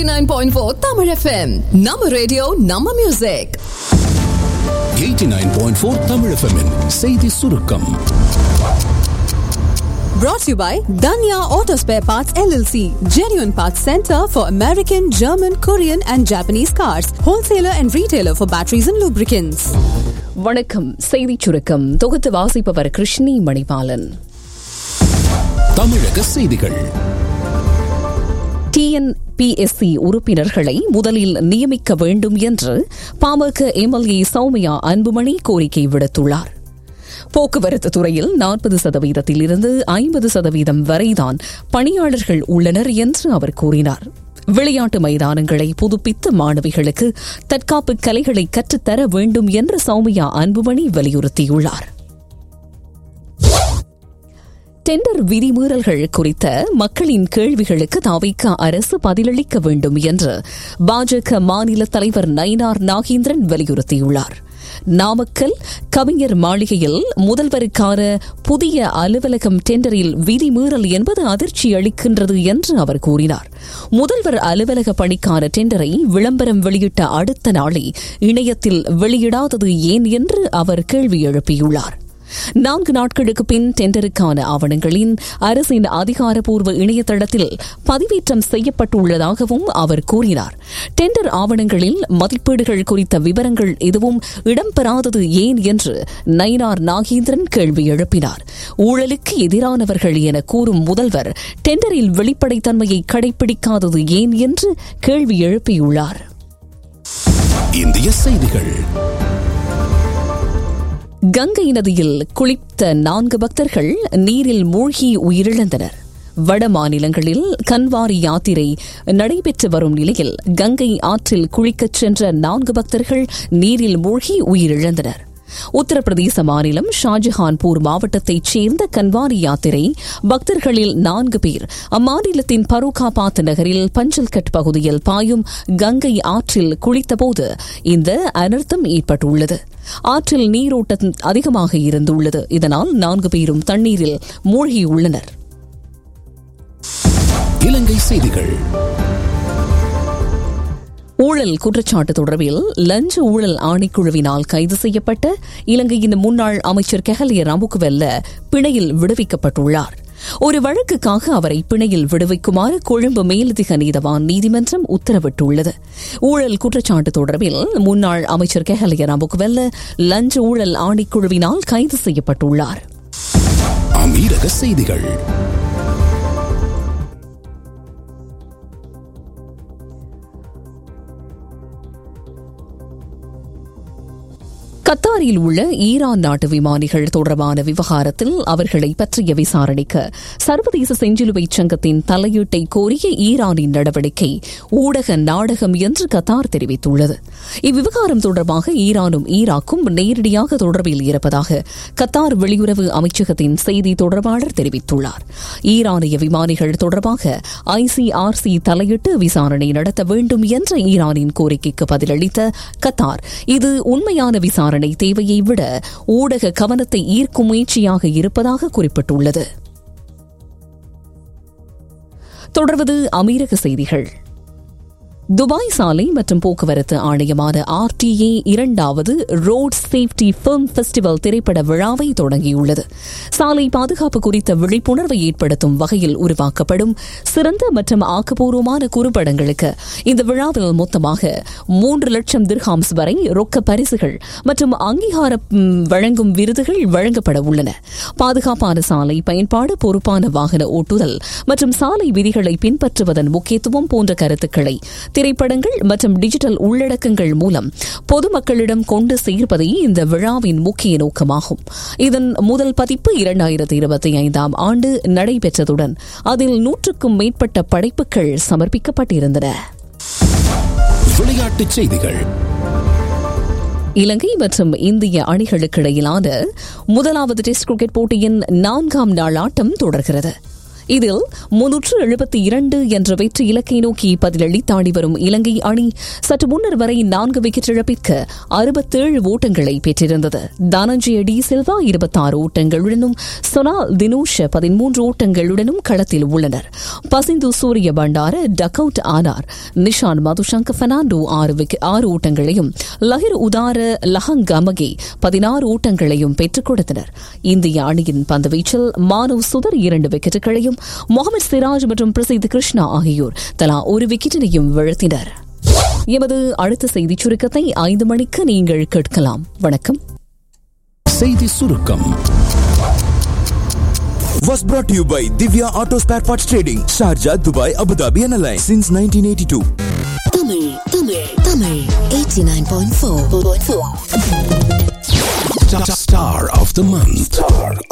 89.4 Tamil FM. நம்ம radio நம்ம music 89.4 Tamil FM -இன் செய்தி சுருக்கம் brought to you by Danya Auto Spare Parts LLC, genuine parts center for American, German, Korean and Japanese cars, wholesaler and retailer for batteries and lubricants. வணக்கம் செய்திச் சுருக்கம் தொகுத்து வாசிப்பவர் கிருஷ்ணி மணிபாலன் தமிழக செய்திகள் டிஎன்பிஎஸ்சி உறுப்பினர்களை முதலில் நியமிக்க வேண்டும் என்று பாமக எம்எல்ஏ சௌமியா அன்புமணி கோரிக்கை விடுத்துள்ளார் போக்குவரத்து துறையில் நாற்பது சதவீதத்தில் இருந்து ஐம்பது சதவீதம் வரைதான் பணியாளர்கள் உள்ளனர் என்று அவர் கூறினார் விளையாட்டு மைதானங்களை புதுப்பித்து மாணவிகளுக்கு தற்காப்பு கலைகளை கற்றுத்தர வேண்டும் என்று சௌமியா அன்புமணி வலியுறுத்தியுள்ளார் டெண்டர் விதிமீறல்கள் குறித்த மக்களின் கேள்விகளுக்கு தாவிக்க அரசு பதிலளிக்க வேண்டும் என்று பாஜக மாநில தலைவர் நயினார் நாகேந்திரன் வலியுறுத்தியுள்ளார் நாமக்கல் கவிஞர் மாளிகையில் முதல்வருக்கான புதிய அலுவலகம் டெண்டரில் விதிமீறல் என்பது அதிர்ச்சி அளிக்கின்றது என்று அவர் கூறினார் முதல்வர் அலுவலக பணிக்கான டெண்டரை விளம்பரம் வெளியிட்ட அடுத்த நாளை இணையத்தில் வெளியிடாதது ஏன் என்று அவர் கேள்வி எழுப்பியுள்ளார் நான்கு நாட்களுக்கு பின் டெண்டருக்கான ஆவணங்களின் அரசின் அதிகாரப்பூர்வ இணையதளத்தில் பதிவேற்றம் செய்யப்பட்டுள்ளதாகவும் அவர் கூறினார் டெண்டர் ஆவணங்களில் மதிப்பீடுகள் குறித்த விவரங்கள் எதுவும் இடம்பெறாதது ஏன் என்று நயினார் நாகேந்திரன் கேள்வி எழுப்பினார் ஊழலுக்கு எதிரானவர்கள் என கூறும் முதல்வர் டெண்டரில் வெளிப்படைத்தன்மையை கடைபிடிக்காதது ஏன் என்று கேள்வி எழுப்பியுள்ளார் இந்திய செய்திகள் கங்கை நதியில் குளித்த நான்கு பக்தர்கள் நீரில் மூழ்கி உயிரிழந்தனர் வட மாநிலங்களில் கன்வாரி யாத்திரை நடைபெற்று வரும் நிலையில் கங்கை ஆற்றில் குளிக்கச் சென்ற நான்கு பக்தர்கள் நீரில் மூழ்கி உயிரிழந்தனர் உத்தரப்பிரதேச மாநிலம் ஷாஜஹான்பூர் மாவட்டத்தைச் சேர்ந்த கன்வாரி யாத்திரை பக்தர்களில் நான்கு பேர் அம்மாநிலத்தின் பருகாபாத் நகரில் பஞ்சல்கட் பகுதியில் பாயும் கங்கை ஆற்றில் குளித்தபோது இந்த அனர்த்தம் ஏற்பட்டுள்ளது ஆற்றில் நீரோட்டம் அதிகமாக இருந்துள்ளது இதனால் நான்கு பேரும் தண்ணீரில் மூழ்கியுள்ளனர் இலங்கை செய்திகள் ஊழல் குற்றச்சாட்டு தொடர்பில் லஞ்ச ஊழல் ஆணைக்குழுவினால் கைது செய்யப்பட்ட இலங்கையின் முன்னாள் அமைச்சர் கெஹலிய ராமுக்குவெல்ல பிணையில் விடுவிக்கப்பட்டுள்ளார் ஒரு வழக்குக்காக அவரை பிணையில் விடுவிக்குமாறு கொழும்பு மேலதிக நீதவான் நீதிமன்றம் உத்தரவிட்டுள்ளது ஊழல் குற்றச்சாட்டு தொடர்பில் முன்னாள் அமைச்சர் கெஹலிய ராமுக்குவெல்ல லஞ்ச ஊழல் ஆணைக்குழுவினால் கைது செய்யப்பட்டுள்ளார் அமீரக செய்திகள் கத்தாரில் உள்ள ஈரான் நாட்டு விமானிகள் தொடர்பான விவகாரத்தில் அவர்களை பற்றிய விசாரணைக்கு சர்வதேச செஞ்சிலுவை சங்கத்தின் தலையீட்டை கோரிய ஈரானின் நடவடிக்கை ஊடக நாடகம் என்று கத்தார் தெரிவித்துள்ளது இவ்விவகாரம் தொடர்பாக ஈரானும் ஈராக்கும் நேரடியாக தொடர்பில் இருப்பதாக கத்தார் வெளியுறவு அமைச்சகத்தின் செய்தி தொடர்பாளர் தெரிவித்துள்ளார் ஈரானிய விமானிகள் தொடர்பாக ஐசிஆர்சி தலையிட்டு விசாரணை நடத்த வேண்டும் என்ற ஈரானின் கோரிக்கைக்கு பதிலளித்த கத்தார் இது உண்மையான விசாரணை விசாரணை தேவையை விட ஊடக கவனத்தை ஈர்க்கும் முயற்சியாக இருப்பதாக குறிப்பிட்டுள்ளது தொடர்வது அமீரக செய்திகள் துபாய் சாலை மற்றும் போக்குவரத்து ஆணையமான ஆர்டிஏ இரண்டாவது ரோட் சேஃப்டி ஃபிலிம் ஃபெஸ்டிவல் திரைப்பட விழாவை தொடங்கியுள்ளது சாலை பாதுகாப்பு குறித்த விழிப்புணர்வை ஏற்படுத்தும் வகையில் உருவாக்கப்படும் சிறந்த மற்றும் ஆக்கப்பூர்வமான குறும்படங்களுக்கு இந்த விழாவில் மொத்தமாக மூன்று லட்சம் திர்ஹாம்ஸ் வரை ரொக்க பரிசுகள் மற்றும் அங்கீகாரம் வழங்கும் விருதுகள் வழங்கப்பட உள்ளன பாதுகாப்பான சாலை பயன்பாடு பொறுப்பான வாகன ஓட்டுதல் மற்றும் சாலை விதிகளை பின்பற்றுவதன் முக்கியத்துவம் போன்ற கருத்துக்களை திரைப்படங்கள் மற்றும் டிஜிட்டல் உள்ளடக்கங்கள் மூலம் பொதுமக்களிடம் கொண்டு சேர்ப்பதே இந்த விழாவின் முக்கிய நோக்கமாகும் இதன் முதல் பதிப்பு இரண்டாயிரத்தி இருபத்தி ஐந்தாம் ஆண்டு நடைபெற்றதுடன் அதில் நூற்றுக்கும் மேற்பட்ட படைப்புகள் சமர்ப்பிக்கப்பட்டிருந்தன விளையாட்டுச் செய்திகள் இலங்கை மற்றும் இந்திய அணிகளுக்கு இடையிலான முதலாவது டெஸ்ட் கிரிக்கெட் போட்டியின் நான்காம் நாள் ஆட்டம் தொடர்கிறது இதில் முன்னூற்று எழுபத்தி இரண்டு என்ற வெற்றி இலக்கை நோக்கி பதிலளித்தாடி வரும் இலங்கை அணி சற்று முன்னர் வரை நான்கு விக்கெட் இழப்பிற்கு அறுபத்தேழு ஓட்டங்களை பெற்றிருந்தது தனஞ்சய டி சில்வா இருபத்தாறு ஓட்டங்களுடனும் சொனால் தினோஷ் பதிமூன்று ஓட்டங்களுடனும் களத்தில் உள்ளனர் பசிந்து சூரிய பண்டார டக் அவுட் ஆனார் நிஷான் மதுசங்க பெர்னாண்டோ ஆறு wicket- ஆறு ஓட்டங்களையும் லஹிர் உதார லஹங் கமகே பதினாறு ஓட்டங்களையும் பெற்றுக் கொடுத்தனர் இந்திய அணியின் பந்துவீச்சில் மானவ் சுதர் இரண்டு விக்கெட்டுகளையும் முகமது சிராஜ் மற்றும் பிரசித் கிருஷ்ணா ஆகியோர் தலா ஒரு விக்கெட்டினையும் வீழ்த்தினர் எமது அடுத்த செய்திச் சுருக்கத்தை ஐந்து மணிக்கு நீங்கள் கேட்கலாம் வணக்கம் செய்தி சுருக்கம் was brought to you by Divya Auto Spare Parts Trading, Sharjah, Dubai, Abu Dhabi and Alliance since 1982. Tamil Tamil Tamil 89.4 Star of the month. Star